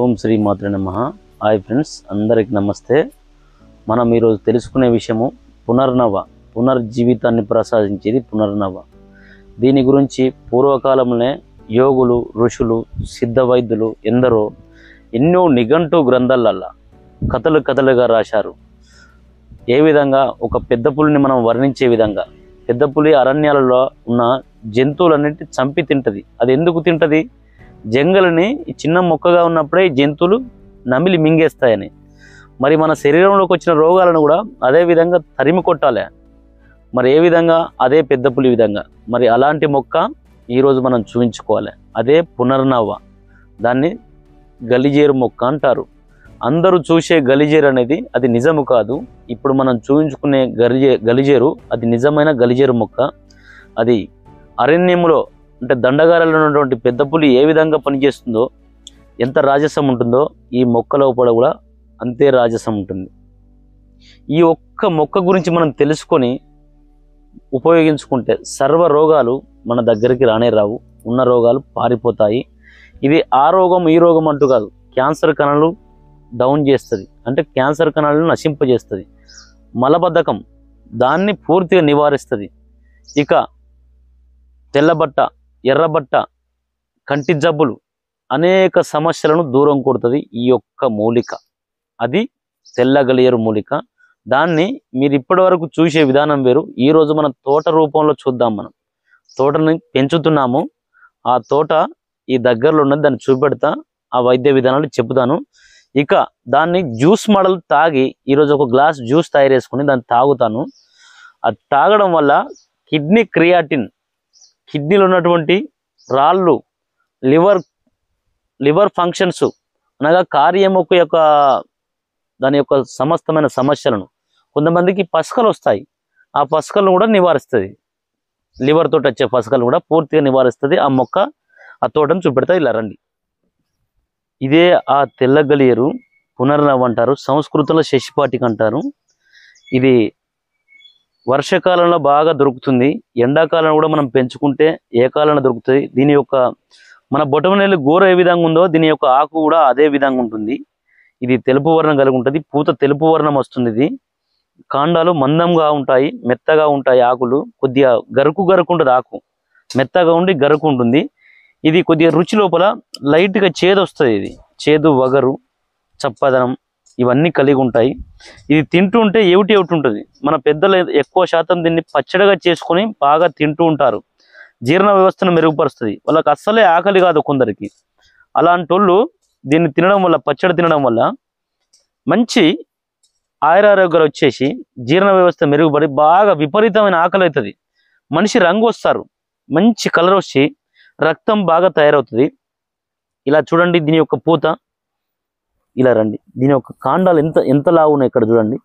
ఓం శ్రీ మాత్ర నమ hi friends అందరికి నమస్తే మనం ఈరోజు తెలుసుకునే విషయము పునర్నవ పునర్జీవితాన్ని ప్రసాదించేది పునర్నవ దీని గురించి పూర్వకాలంలోనే యోగులు ఋషులు సిద్ధ వైద్యులు ఎందరో ఎన్నో నిఘంటు గ్రంథాలల్లా కథలు కథలుగా రాశారు ఏ విధంగా ఒక పెద్ద పులిని మనం వర్ణించే విధంగా పెద్ద పులి అరణ్యాలలో ఉన్న జంతువులన్నిటి చంపి తింటది అది ఎందుకు తింటది జంగలని ఈ చిన్న మొక్కగా ఉన్నప్పుడే ఈ జంతువులు నమిలి మింగేస్తాయని మరి మన శరీరంలోకి వచ్చిన రోగాలను కూడా అదే విధంగా తరిమి కొట్టాలి మరి ఏ విధంగా అదే పెద్ద పులి విధంగా మరి అలాంటి మొక్క ఈరోజు మనం చూపించుకోవాలి అదే పునర్నవ దాన్ని గలిజేరు మొక్క అంటారు అందరూ చూసే గలిజేరు అనేది అది నిజము కాదు ఇప్పుడు మనం చూపించుకునే గలిజే గలిజేరు అది నిజమైన గలిజేరు మొక్క అది అరణ్యములో అంటే దండగారాలు ఉన్నటువంటి పెద్ద పులి ఏ విధంగా పనిచేస్తుందో ఎంత రాజసం ఉంటుందో ఈ మొక్క లోపల కూడా అంతే రాజసం ఉంటుంది ఈ ఒక్క మొక్క గురించి మనం తెలుసుకొని ఉపయోగించుకుంటే సర్వ రోగాలు మన దగ్గరికి రానే రావు ఉన్న రోగాలు పారిపోతాయి ఇది ఆ రోగం ఈ రోగం అంటూ కాదు క్యాన్సర్ కణాలు డౌన్ చేస్తుంది అంటే క్యాన్సర్ కణాలను నశింపజేస్తుంది మలబద్ధకం దాన్ని పూర్తిగా నివారిస్తుంది ఇక తెల్లబట్ట ఎర్రబట్ట కంటి జబ్బులు అనేక సమస్యలను దూరం కొడుతుంది ఈ యొక్క మూలిక అది తెల్లగలియరు మూలిక దాన్ని మీరు ఇప్పటి వరకు చూసే విధానం వేరు ఈ రోజు మన తోట రూపంలో చూద్దాం మనం తోటని పెంచుతున్నాము ఆ తోట ఈ దగ్గరలో ఉన్నది దాన్ని చూపెడతా ఆ వైద్య విధానాలు చెబుతాను ఇక దాన్ని జ్యూస్ మోడల్ తాగి ఈరోజు ఒక గ్లాస్ జ్యూస్ తయారు చేసుకుని దాన్ని తాగుతాను అది తాగడం వల్ల కిడ్నీ క్రియాటిన్ కిడ్నీలో ఉన్నటువంటి రాళ్ళు లివర్ లివర్ ఫంక్షన్స్ అనగా కార్యముఖ యొక్క దాని యొక్క సమస్తమైన సమస్యలను కొంతమందికి పసకలు వస్తాయి ఆ పసకలను కూడా నివారిస్తుంది లివర్ తోటి వచ్చే పసకలు కూడా పూర్తిగా నివారిస్తుంది ఆ మొక్క ఆ తోటను చూపెడతా ఇలా రండి ఇదే ఆ తెల్లగలియరు పునర్నవ అంటారు సంస్కృతంలో శశిపాటికి అంటారు ఇది వర్షాకాలంలో బాగా దొరుకుతుంది ఎండాకాలం కూడా మనం పెంచుకుంటే ఏ కాలంలో దొరుకుతుంది దీని యొక్క మన బొటమనేలు గోర ఏ విధంగా ఉందో దీని యొక్క ఆకు కూడా అదే విధంగా ఉంటుంది ఇది తెలుపు వర్ణం కలిగి ఉంటుంది పూత తెలుపు వర్ణం వస్తుంది ఇది కాండాలు మందంగా ఉంటాయి మెత్తగా ఉంటాయి ఆకులు కొద్దిగా గరుకు గరుకు ఉంటుంది ఆకు మెత్తగా ఉండి గరుకు ఉంటుంది ఇది కొద్దిగా రుచి లోపల లైట్గా చేదు వస్తుంది ఇది చేదు వగరు చప్పదనం ఇవన్నీ కలిగి ఉంటాయి ఇది తింటుంటే ఏమిటి ఏమిటి ఉంటుంది మన పెద్దలు ఎక్కువ శాతం దీన్ని పచ్చడిగా చేసుకొని బాగా తింటూ ఉంటారు జీర్ణ వ్యవస్థను మెరుగుపరుస్తుంది వాళ్ళకి అస్సలే ఆకలి కాదు కొందరికి అలాంటి వాళ్ళు దీన్ని తినడం వల్ల పచ్చడి తినడం వల్ల మంచి ఆయురారోగ్యాలు వచ్చేసి జీర్ణ వ్యవస్థ మెరుగుపడి బాగా విపరీతమైన ఆకలి అవుతుంది మనిషి రంగు వస్తారు మంచి కలర్ వచ్చి రక్తం బాగా తయారవుతుంది ఇలా చూడండి దీని యొక్క పూత ఇలా రండి దీని యొక్క కాండాలు ఎంత ఎంత లావు ఉన్నాయి ఇక్కడ చూడండి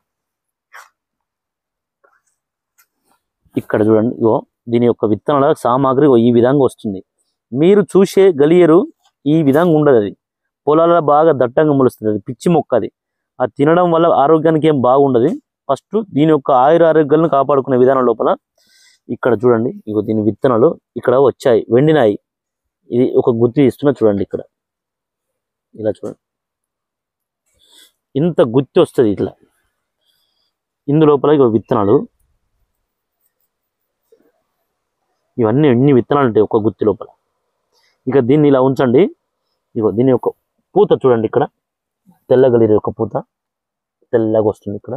ఇక్కడ చూడండి ఇగో దీని యొక్క విత్తనాల సామాగ్రి ఇగో ఈ విధంగా వస్తుంది మీరు చూసే గలియరు ఈ విధంగా ఉండదు అది పొలాలలో బాగా దట్టంగా మొలుస్తుంది అది పిచ్చి మొక్క అది అది తినడం వల్ల ఆరోగ్యానికి ఏం బాగుండదు ఫస్ట్ దీని యొక్క ఆయుర ఆరోగ్యాలను కాపాడుకునే విధానం లోపల ఇక్కడ చూడండి ఇగో దీని విత్తనాలు ఇక్కడ వచ్చాయి వెండినాయి ఇది ఒక గుత్తి ఇస్తున్నా చూడండి ఇక్కడ ఇలా చూడండి ఇంత గుత్తి వస్తుంది ఇట్లా ఇందు లోపల ఇగో విత్తనాలు ఇవన్నీ ఎన్ని విత్తనాలు ఉంటాయి ఒక గుత్తి లోపల ఇక దీన్ని ఇలా ఉంచండి ఇగో దీని యొక్క పూత చూడండి ఇక్కడ తెల్లగలిరి యొక్క పూత తెల్లగా వస్తుంది ఇక్కడ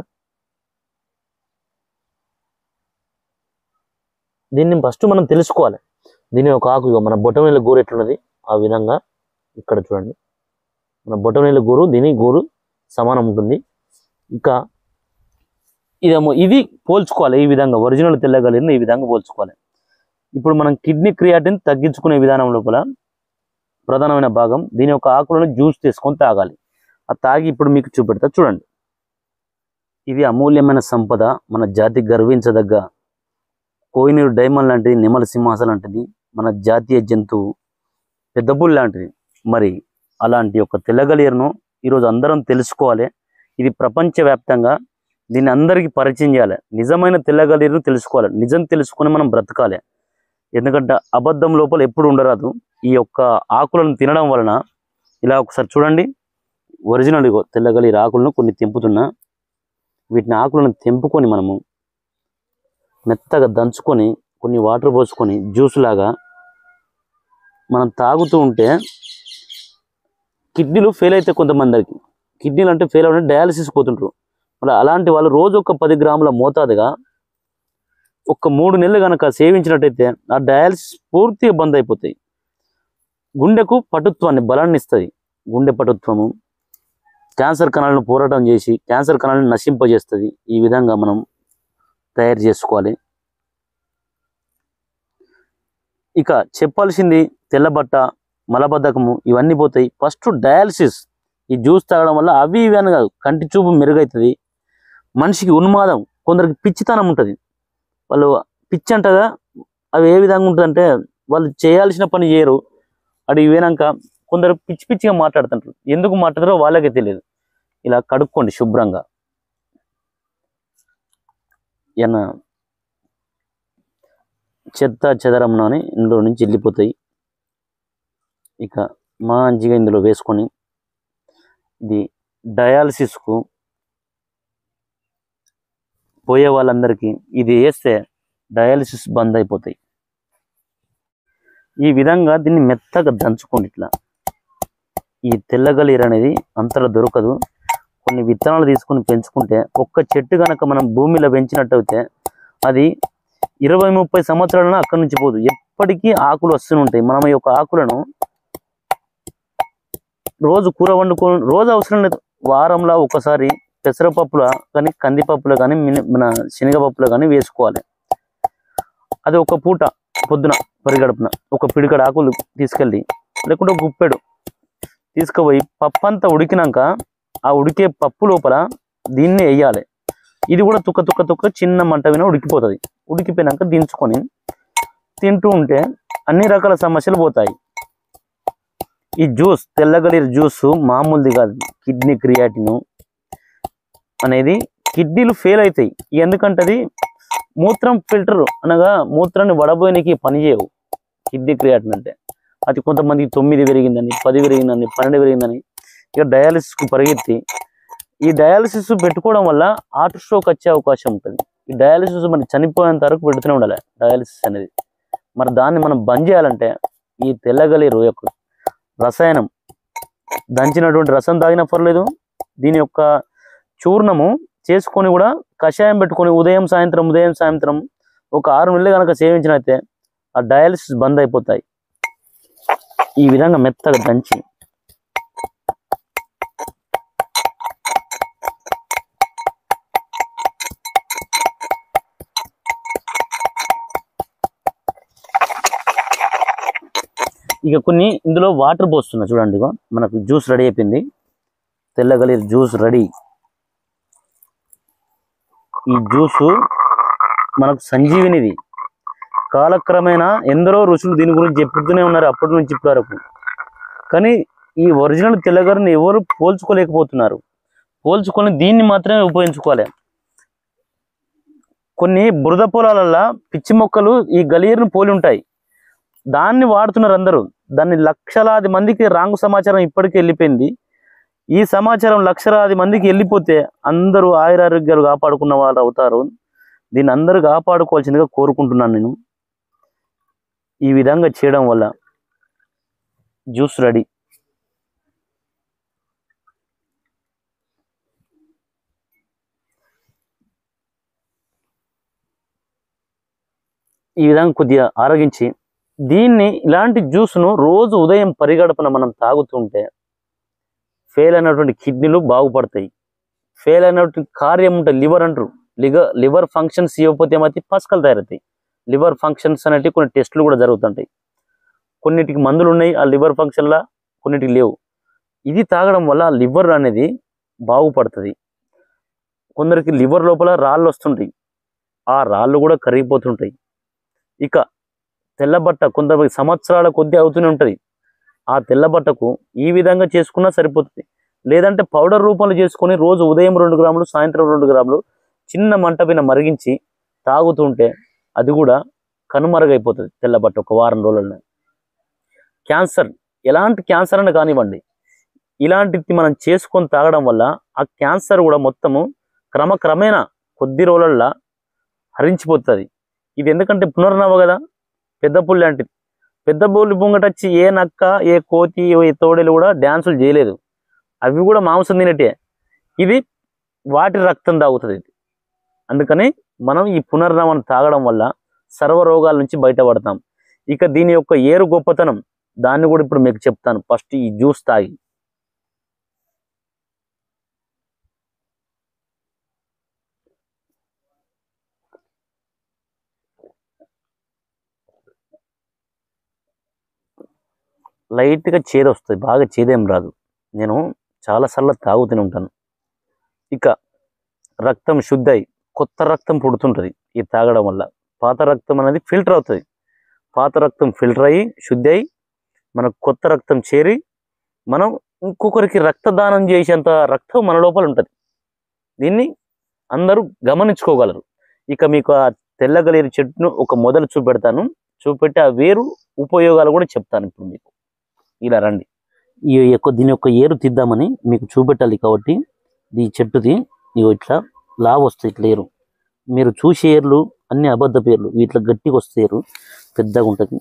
దీన్ని ఫస్ట్ మనం తెలుసుకోవాలి దీని యొక్క ఆకు ఇగో మన బొటమీల గూరు ఎట్లున్నది ఆ విధంగా ఇక్కడ చూడండి మన బొటమీల గూరు దీని గూరు సమానం ఉంటుంది ఇక ఇదేమో ఇది పోల్చుకోవాలి ఈ విధంగా ఒరిజినల్ తెల్లగలిరిని ఈ విధంగా పోల్చుకోవాలి ఇప్పుడు మనం కిడ్నీ క్రియాటిన్ తగ్గించుకునే విధానం లోపల ప్రధానమైన భాగం దీని యొక్క ఆకులను జ్యూస్ తీసుకొని తాగాలి ఆ తాగి ఇప్పుడు మీకు చూపెడతా చూడండి ఇది అమూల్యమైన సంపద మన జాతి గర్వించదగ్గ కోయినూరు డైమండ్ లాంటిది నిమల సింహాస లాంటిది మన జాతీయ జంతువు పెద్దబుల్ లాంటిది మరి అలాంటి యొక్క తెల్లగలియర్ను ఈరోజు అందరం తెలుసుకోవాలి ఇది ప్రపంచవ్యాప్తంగా దీన్ని అందరికీ పరిచయం చేయాలి నిజమైన తెల్లగలియర్ను తెలుసుకోవాలి నిజం తెలుసుకొని మనం బ్రతకాలి ఎందుకంటే అబద్ధం లోపల ఎప్పుడు ఉండరాదు ఈ యొక్క ఆకులను తినడం వలన ఇలా ఒకసారి చూడండి ఒరిజినల్ ఇగో తెల్లగలి ఆకులను కొన్ని తెంపుతున్నా వీటిని ఆకులను తెంపుకొని మనము మెత్తగా దంచుకొని కొన్ని వాటర్ పోసుకొని జ్యూస్ లాగా మనం తాగుతూ ఉంటే కిడ్నీలు ఫెయిల్ అయితే కొంతమందికి కిడ్నీలు అంటే ఫెయిల్ అవ్వడం డయాలసిస్ పోతుంటారు మరి అలాంటి వాళ్ళు రోజు ఒక పది గ్రాముల మోతాదుగా ఒక మూడు నెలలు కనుక సేవించినట్టయితే ఆ డయాలసిస్ పూర్తిగా బంద్ అయిపోతాయి గుండెకు పటుత్వాన్ని బలాన్ని ఇస్తుంది గుండె పటుత్వము క్యాన్సర్ కణాలను పోరాటం చేసి క్యాన్సర్ కణాలను నశింపజేస్తుంది ఈ విధంగా మనం తయారు చేసుకోవాలి ఇక చెప్పాల్సింది తెల్లబట్ట మలబద్ధకము ఇవన్నీ పోతాయి ఫస్ట్ డయాలసిస్ ఈ జ్యూస్ తాగడం వల్ల అవి ఇవి అని కాదు కంటి చూపు మెరుగవుతుంది మనిషికి ఉన్మాదం కొందరికి పిచ్చితనం ఉంటుంది వాళ్ళు పిచ్చి అంటగా అవి ఏ విధంగా ఉంటుందంటే వాళ్ళు చేయాల్సిన పని చేయరు అడిగి పోయినాక కొందరు పిచ్చి పిచ్చిగా మాట్లాడుతుంటారు ఎందుకు మాట్లాడారో వాళ్ళకే తెలియదు ఇలా కడుక్కోండి శుభ్రంగా ఏమన్నా చెత్త చెదరం అని ఇందులో నుంచి వెళ్ళిపోతాయి ఇక మంచిగా ఇందులో వేసుకొని ఇది డయాలసిస్కు పోయే వాళ్ళందరికీ ఇది వేస్తే డయాలసిస్ బంద్ అయిపోతాయి ఈ విధంగా దీన్ని మెత్తగా దంచుకోండి ఇట్లా ఈ తెల్లగలీర అనేది అంతలో దొరకదు కొన్ని విత్తనాలు తీసుకొని పెంచుకుంటే ఒక్క చెట్టు కనుక మనం భూమిలో పెంచినట్టయితే అది ఇరవై ముప్పై సంవత్సరాలను అక్కడి నుంచి పోదు ఎప్పటికీ ఆకులు వస్తూనే ఉంటాయి మనం ఈ యొక్క ఆకులను రోజు కూర వండుకో రోజు అవసరం లేదు వారంలో ఒకసారి పెసరపప్పులో కానీ కందిపప్పులో కానీ మిన- మన శనగపప్పులో కానీ వేసుకోవాలి అది ఒక పూట పొద్దున పరిగడుపున ఒక పిడికడ ఆకులు తీసుకెళ్ళి లేకుంటే ఒక గుప్పెడు తీసుకుపోయి పప్పు అంతా ఉడికినాక ఆ ఉడికే పప్పు లోపల దీన్ని వేయాలి ఇది కూడా తుక్క తుక్క తుక్క చిన్న మంట మీద ఉడికిపోతుంది ఉడికిపోయినాక దించుకొని తింటూ ఉంటే అన్ని రకాల సమస్యలు పోతాయి ఈ జ్యూస్ తెల్లగలీర జ్యూస్ మామూలుది కాదు కిడ్నీ క్రియాటిన్ అనేది కిడ్నీలు ఫెయిల్ అవుతాయి ఎందుకంటే అది మూత్రం ఫిల్టర్ అనగా మూత్రాన్ని వడబోయనికి పనిచేయవు కిడ్నీ క్రియాటిన్ అంటే అది కొంతమందికి తొమ్మిది పెరిగిందని పది పెరిగిందని పన్నెండు పెరిగిందని ఇక డయాలసిస్కు పరిగెత్తి ఈ డయాలసిస్ పెట్టుకోవడం వల్ల హార్ట్ స్ట్రోక్ వచ్చే అవకాశం ఉంటుంది ఈ డయాలసిస్ మరి చనిపోయేంత వరకు పెడుతూనే ఉండాలి డయాలసిస్ అనేది మరి దాన్ని మనం బంద్ చేయాలంటే ఈ తెల్లగలీరు యొక్క రసాయనం దంచినటువంటి రసం తాగినా పర్లేదు దీని యొక్క చూర్ణము చేసుకొని కూడా కషాయం పెట్టుకొని ఉదయం సాయంత్రం ఉదయం సాయంత్రం ఒక ఆరు నెలలు కనుక సేవించినైతే ఆ డయాలసిస్ బంద్ అయిపోతాయి ఈ విధంగా మెత్తగా దంచి ఇక కొన్ని ఇందులో వాటర్ పోస్తున్నా చూడండి ఇగో మనకు జ్యూస్ రెడీ అయిపోయింది తెల్లగలి జ్యూస్ రెడీ ఈ జ్యూసు మనకు సంజీవినిది కాలక్రమేణా ఎందరో ఋషులు దీని గురించి చెప్పుతూనే ఉన్నారు అప్పటి నుంచి ఇప్పటి వరకు కానీ ఈ ఒరిజినల్ తెల్లగరిని ఎవరు పోల్చుకోలేకపోతున్నారు పోల్చుకొని దీన్ని మాత్రమే ఉపయోగించుకోవాలి కొన్ని బురద పొలాలల్లో పిచ్చి మొక్కలు ఈ గలీరును పోలి ఉంటాయి దాన్ని వాడుతున్నారు అందరూ దాన్ని లక్షలాది మందికి రాంగ్ సమాచారం ఇప్పటికే వెళ్ళిపోయింది ఈ సమాచారం లక్షలాది మందికి వెళ్ళిపోతే అందరూ ఆయురారోగ్యాలు కాపాడుకున్న వాళ్ళు అవుతారు దీన్ని అందరూ కాపాడుకోవాల్సిందిగా కోరుకుంటున్నాను నేను ఈ విధంగా చేయడం వల్ల జ్యూస్ రెడీ ఈ విధంగా కొద్దిగా ఆరగించి దీన్ని ఇలాంటి జ్యూస్ను రోజు ఉదయం పరిగడపన మనం తాగుతుంటే ఫెయిల్ అయినటువంటి కిడ్నీలు బాగుపడతాయి ఫెయిల్ అయినటువంటి కార్యం ఉంటుంది లివర్ అంటారు లిగ లివర్ ఫంక్షన్స్ ఇవ్వకపోతే ఏమైతే పసకలు తయారవుతాయి లివర్ ఫంక్షన్స్ అనేటివి కొన్ని టెస్టులు కూడా జరుగుతుంటాయి కొన్నిటికి మందులు ఉన్నాయి ఆ లివర్ ఫంక్షన్లా కొన్నిటికి లేవు ఇది తాగడం వల్ల లివర్ అనేది బాగుపడుతుంది కొందరికి లివర్ లోపల రాళ్ళు వస్తుంటాయి ఆ రాళ్ళు కూడా కరిగిపోతుంటాయి ఇక తెల్లబట్ట కొంత సంవత్సరాల కొద్దీ అవుతూనే ఉంటుంది ఆ తెల్లబట్టకు ఈ విధంగా చేసుకున్నా సరిపోతుంది లేదంటే పౌడర్ రూపంలో చేసుకొని రోజు ఉదయం రెండు గ్రాములు సాయంత్రం రెండు గ్రాములు చిన్న మంట పైన మరిగించి తాగుతుంటే అది కూడా కనుమరుగైపోతుంది తెల్లబట్ట ఒక వారం రోజులలో క్యాన్సర్ ఎలాంటి క్యాన్సర్ అని కానివ్వండి ఇలాంటిది మనం చేసుకొని తాగడం వల్ల ఆ క్యాన్సర్ కూడా మొత్తము క్రమక్రమేణా కొద్ది రోజులల్లో హరించిపోతుంది ఇది ఎందుకంటే పునర్నవ కదా పెద్ద పుల్లి లాంటిది పెద్ద పుల్లి ముంగట వచ్చి ఏ నక్క ఏ కోతి ఏ తోడేలు కూడా డ్యాన్సులు చేయలేదు అవి కూడా మాంసం తినటే ఇది వాటి రక్తం తాగుతుంది ఇది అందుకని మనం ఈ పునర్నవం తాగడం వల్ల సర్వ రోగాల నుంచి బయటపడతాం ఇక దీని యొక్క ఏరు గొప్పతనం దాన్ని కూడా ఇప్పుడు మీకు చెప్తాను ఫస్ట్ ఈ జ్యూస్ తాగి లైట్గా చేదు వస్తుంది బాగా చేదేం రాదు నేను చాలాసార్లు తాగుతూనే ఉంటాను ఇక రక్తం శుద్ధి అయి కొత్త రక్తం పుడుతుంటుంది ఇది తాగడం వల్ల పాత రక్తం అనేది ఫిల్టర్ అవుతుంది పాత రక్తం ఫిల్టర్ అయ్యి శుద్ధి అయి మనకు కొత్త రక్తం చేరి మనం ఇంకొకరికి రక్తదానం చేసేంత రక్తం మన లోపల ఉంటుంది దీన్ని అందరూ గమనించుకోగలరు ఇక మీకు ఆ తెల్లగలేరు చెట్టును ఒక మొదలు చూపెడతాను చూపెట్టి ఆ వేరు ఉపయోగాలు కూడా చెప్తాను ఇప్పుడు మీకు ఇలా రండి ఈ యొక్క దీని యొక్క ఏరు తీద్దామని మీకు చూపెట్టాలి కాబట్టి ఈ చెట్టుది ఇగో ఇట్లా లావు వస్తాయి ఇట్లా ఏరు మీరు చూసే ఏర్లు అన్ని అబద్ధ పేర్లు ఇట్లా గట్టిగా వస్తే ఏరు పెద్దగా ఉంటుంది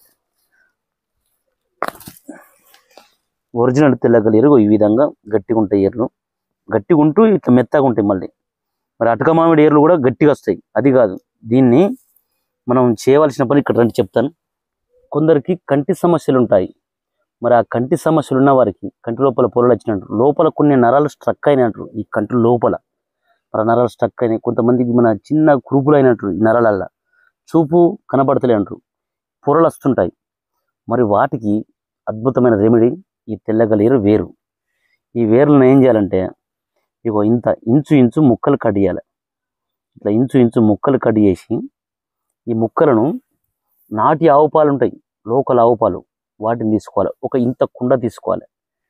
ఒరిజినల్ తెల్లగలేరు ఈ విధంగా గట్టిగా ఉంటాయి ఏర్లు గట్టిగా ఉంటూ ఇట్లా మెత్తగా ఉంటాయి మళ్ళీ మరి అటక మామిడి ఏర్లు కూడా గట్టిగా వస్తాయి అది కాదు దీన్ని మనం చేయవలసిన పని ఇక్కడ రండి చెప్తాను కొందరికి కంటి సమస్యలు ఉంటాయి మరి ఆ కంటి సమస్యలు ఉన్న వారికి కంటి లోపల పొరలు వచ్చినట్టు లోపల కొన్ని నరాలు స్ట్రక్ అయినట్టు ఈ కంటి లోపల మరి ఆ నరాలు స్ట్రక్ అయినాయి కొంతమందికి మన చిన్న కురుపులు అయినట్టు ఈ నరాలల్ల చూపు కనబడతలే అంటారు పొరలు వస్తుంటాయి మరి వాటికి అద్భుతమైన రెమెడీ ఈ తెల్లగలేరు వేరు ఈ వేర్లను ఏం చేయాలంటే ఇగో ఇంత ఇంచు ఇంచు ముక్కలు కట్ చేయాలి ఇట్లా ఇంచు ఇంచు ముక్కలు కట్ చేసి ఈ ముక్కలను నాటి ఆవు పాలు ఉంటాయి లోకల్ ఆవు పాలు వాటిని తీసుకోవాలి ఒక ఇంత కుండ తీసుకోవాలి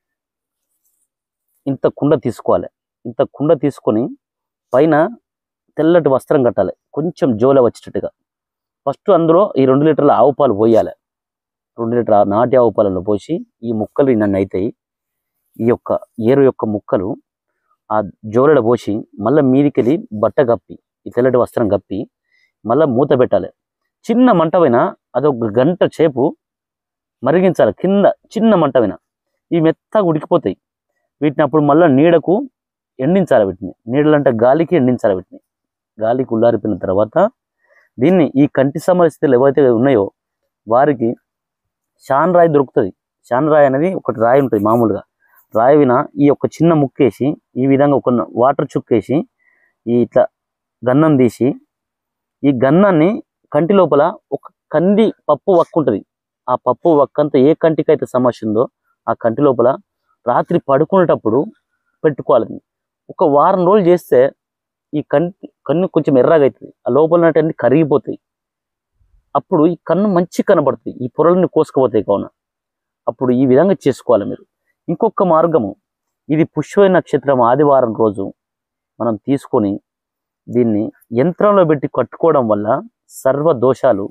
ఇంత కుండ తీసుకోవాలి ఇంత కుండ తీసుకొని పైన తెల్లటి వస్త్రం కట్టాలి కొంచెం జోల వచ్చేటట్టుగా ఫస్ట్ అందులో ఈ రెండు లీటర్ల ఆవు పాలు పోయాలి రెండు లీటర్ నాటి ఆవు పాలలో పోసి ఈ ముక్కలు నన్ను అవుతాయి ఈ యొక్క ఏరు యొక్క ముక్కలు ఆ జోలెడ పోసి మళ్ళీ మీదికెళ్ళి బట్ట కప్పి ఈ తెల్లటి వస్త్రం కప్పి మళ్ళీ మూత పెట్టాలి చిన్న మంట పైన అదొక గంట సేపు మరిగించాలి కింద చిన్న మంట పైన ఇవి మెత్తగా ఉడికిపోతాయి వీటిని అప్పుడు మళ్ళీ నీడకు ఎండించాలి వీటిని నీడలంటే గాలికి ఎండించాలి వీటిని గాలికి ఉల్లారిపోయిన తర్వాత దీన్ని ఈ కంటి సమస్యలు ఏవైతే ఉన్నాయో వారికి షాన్ రాయి దొరుకుతుంది షాన్ రాయి అనేది ఒకటి రాయి ఉంటుంది మామూలుగా రాయి విన ఈ యొక్క చిన్న ముక్కేసి ఈ విధంగా ఒక వాటర్ చుక్కేసి ఈ ఇట్లా గన్నం తీసి ఈ గన్నాన్ని కంటి లోపల ఒక కంది పప్పు వక్కు ఉంటుంది ఆ పప్పు వక్కంతా ఏ కంటికి అయితే సమస్య ఉందో ఆ కంటి లోపల రాత్రి పడుకునేటప్పుడు పెట్టుకోవాలి దీన్ని. ఒక వారం రోజులు చేస్తే ఈ కంటి కన్ను కొంచెం ఎర్రగా అవుతుంది ఆ లోపల ఉన్నటువంటి కరిగిపోతాయి అప్పుడు ఈ కన్ను మంచి కనబడుతుంది ఈ పొరలని కోసుకుపోతాయి కావున అప్పుడు ఈ విధంగా చేసుకోవాలి మీరు ఇంకొక మార్గము ఇది పుష్య నక్షత్రం ఆదివారం రోజు మనం తీసుకొని దీన్ని యంత్రంలో పెట్టి కట్టుకోవడం వల్ల సర్వ దోషాలు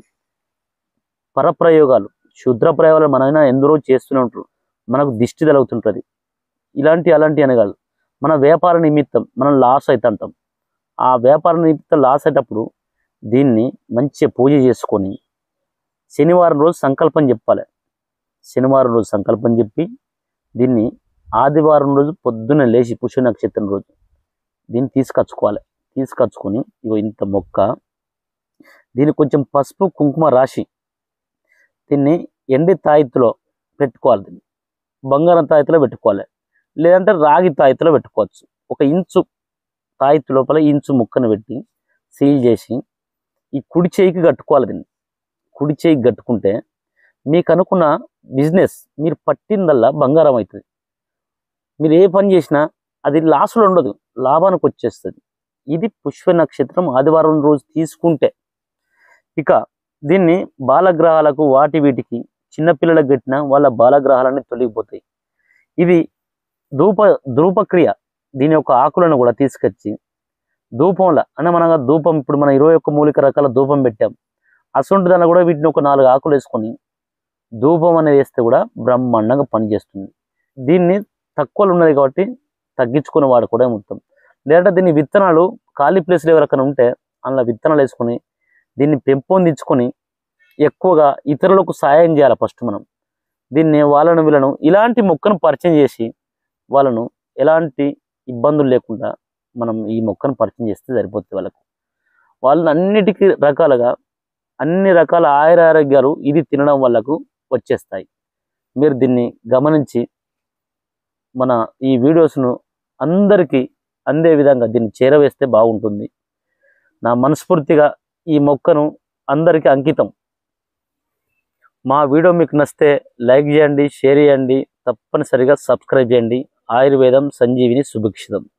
పరప్రయోగాలు క్షుద్ర ప్రయోగాలు మనమైనా ఎందరో చేస్తూనే ఉంటారు మనకు దిష్టి తగులుతుంటుంది ఇలాంటి అలాంటి అని కాదు మన వ్యాపార నిమిత్తం మనం లాస్ అవుతుంటాం ఆ వ్యాపార నిమిత్తం లాస్ అయ్యేటప్పుడు దీన్ని మంచిగా పూజ చేసుకొని శనివారం రోజు సంకల్పం చెప్పాలి శనివారం రోజు సంకల్పం చెప్పి దీన్ని ఆదివారం రోజు పొద్దున్న లేచి పుష్య నక్షత్రం రోజు దీన్ని తీసుకొచ్చుకోవాలి తీసుకొచ్చుకొని ఇగో ఇంత మొక్క దీన్ని కొంచెం పసుపు కుంకుమ రాసి దీన్ని ఎండి తాయిత్తులో పెట్టుకోవాలి దీన్ని బంగారం తాయిత్తులో పెట్టుకోవాలి లేదంటే రాగి తాయిత్తులో పెట్టుకోవచ్చు ఒక ఇంచు తాయిత్తు లోపల ఇంచు ముక్కను పెట్టి సీల్ చేసి ఈ కుడి చేయికి కట్టుకోవాలి దీన్ని కుడి చేయికి కట్టుకుంటే మీకు అనుకున్న బిజినెస్ మీరు పట్టిందల్లా బంగారం అవుతుంది మీరు ఏ పని చేసినా అది లాస్లో ఉండదు లాభానికి వచ్చేస్తుంది ఇది పుష్ప నక్షత్రం ఆదివారం రోజు తీసుకుంటే ఇక దీన్ని బాలగ్రహాలకు వాటి వీటికి చిన్నపిల్లలకు కట్టిన వాళ్ళ బాలగ్రహాలన్నీ తొలగిపోతాయి ఇది ధూప ధూపక్రియ దీని యొక్క ఆకులను కూడా తీసుకొచ్చి ధూపంలో అంటే మన ధూపం ఇప్పుడు మన ఇరవై ఒక్క మూలిక రకాల ధూపం పెట్టాం అసొంటి దానిలో కూడా వీటిని ఒక నాలుగు ఆకులు వేసుకొని ధూపం అనేది వేస్తే కూడా బ్రహ్మాండంగా పనిచేస్తుంది దీన్ని తక్కువలో ఉన్నది కాబట్టి తగ్గించుకొని వాడుకోవడం మొత్తం లేదంటే దీన్ని విత్తనాలు ఖాళీ ప్లేస్లో ఎవరికైనా ఉంటే అందులో విత్తనాలు వేసుకొని దీన్ని పెంపొందించుకొని ఎక్కువగా ఇతరులకు సాయం చేయాలి ఫస్ట్ మనం దీన్ని వాళ్ళను వీళ్ళను ఇలాంటి మొక్కను పరిచయం చేసి వాళ్ళను ఎలాంటి ఇబ్బందులు లేకుండా మనం ఈ మొక్కను పరిచయం చేస్తే సరిపోతుంది వాళ్ళకు వాళ్ళని అన్నిటికీ రకాలుగా అన్ని రకాల ఆయుర ఆరోగ్యాలు ఇది తినడం వల్లకు వచ్చేస్తాయి మీరు దీన్ని గమనించి మన ఈ వీడియోస్ను అందరికీ అందే విధంగా దీన్ని చేరవేస్తే బాగుంటుంది నా మనస్ఫూర్తిగా ఈ మొక్కను అందరికీ అంకితం మా వీడియో మీకు నచ్చితే లైక్ చేయండి షేర్ చేయండి తప్పనిసరిగా సబ్స్క్రైబ్ చేయండి ఆయుర్వేదం సంజీవిని సుభిక్షితం